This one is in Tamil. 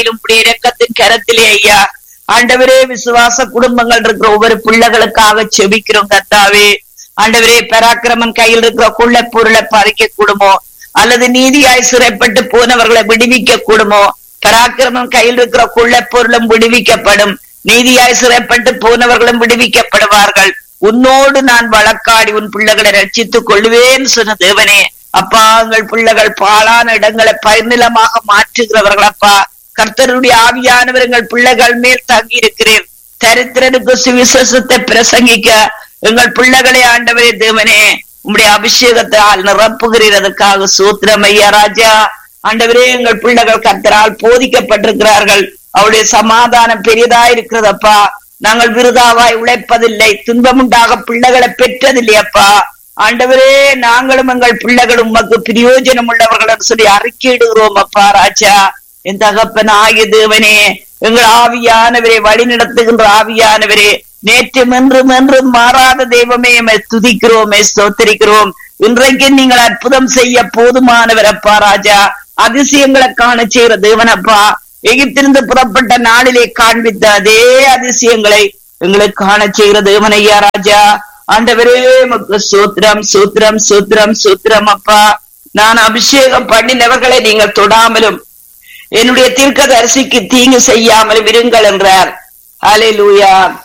உம்முடைய இரக்கத்தின் கரத்திலே ஐயா ஆண்டவரே விசுவாச குடும்பங்கள் இருக்கிற ஒவ்வொரு பிள்ளைகளுக்காக செபிக்கிறோம் கர்த்தாவே ஆண்டவரே பராக்கிரமன் கையில் இருக்கிற குள்ள பொருளை பறிக்க கூடுமோ அல்லது நீதியாய் சிறைப்பட்டு போனவர்களை விடுவிக்க கூடுமோ பராக்கிரமன் கையில் இருக்கிற குள்ள பொருளும் விடுவிக்கப்படும் நீதியாய் சிறைப்பட்டு போனவர்களும் விடுவிக்கப்படுவார்கள் உன்னோடு நான் வழக்காடி உன் பிள்ளைகளை ரட்சித்துக் கொள்வேன் சொன்ன தேவனே அப்பா எங்கள் பிள்ளைகள் பாழான இடங்களை பயிர்நிலமாக மாற்றுகிறவர்கள் அப்பா கர்த்தருடைய ஆவியானவர் எங்கள் பிள்ளைகள் மேல் தங்கி இருக்கிறேன் தரித்திரனுக்கு சுவிசேஷத்தை பிரசங்கிக்க எங்கள் பிள்ளைகளை ஆண்டவரே தேவனே உம்முடைய அபிஷேகத்தால் நிரப்புகிறதற்காக சூத்திரம் ஐயா ராஜா ஆண்டவரே எங்கள் பிள்ளைகள் கர்த்தரால் போதிக்கப்பட்டிருக்கிறார்கள் அவருடைய சமாதானம் பெரியதா இருக்கிறதப்பா நாங்கள் விருதாவாய் உழைப்பதில்லை துன்பமுண்டாக பிள்ளைகளை பெற்றதில்லை அப்பா ஆண்டவரே நாங்களும் எங்கள் பிள்ளைகளும் உமக்கு பிரயோஜனம் உள்ளவர்கள் சொல்லி அறிக்கையிடுகிறோம் அப்பா ராஜா என் தகப்பன் ஆகிய தேவனே எங்கள் ஆவியானவரே வழி நடத்துகின்ற ஆவியானவரே நேற்றும் என்றும் என்றும் மாறாத தெய்வமே எம்மை துதிக்கிறோமே ஸ்தோத்தரிக்கிறோம் இன்றைக்கு நீங்கள் அற்புதம் செய்ய போதுமானவர் அப்பா ராஜா அதிசயங்களை காண செய்கிற தேவனப்பா எகிப்திலிருந்து புறப்பட்ட நாளிலே காண்பித்த அதே அதிசயங்களை எங்களுக்கு காண செய்கிற தேவனையா ராஜா ஆண்டவரே உமக்கு சூத்திரம் சூத்திரம் சூத்திரம் சூத்திரம் அப்பா நான் அபிஷேகம் பண்ணினவர்களை நீங்கள் தொடாமலும் என்னுடைய தீர்க்கதரிசிக்கு தீங்கு செய்யாமலும் இருங்கள் என்றார் ஹalleluya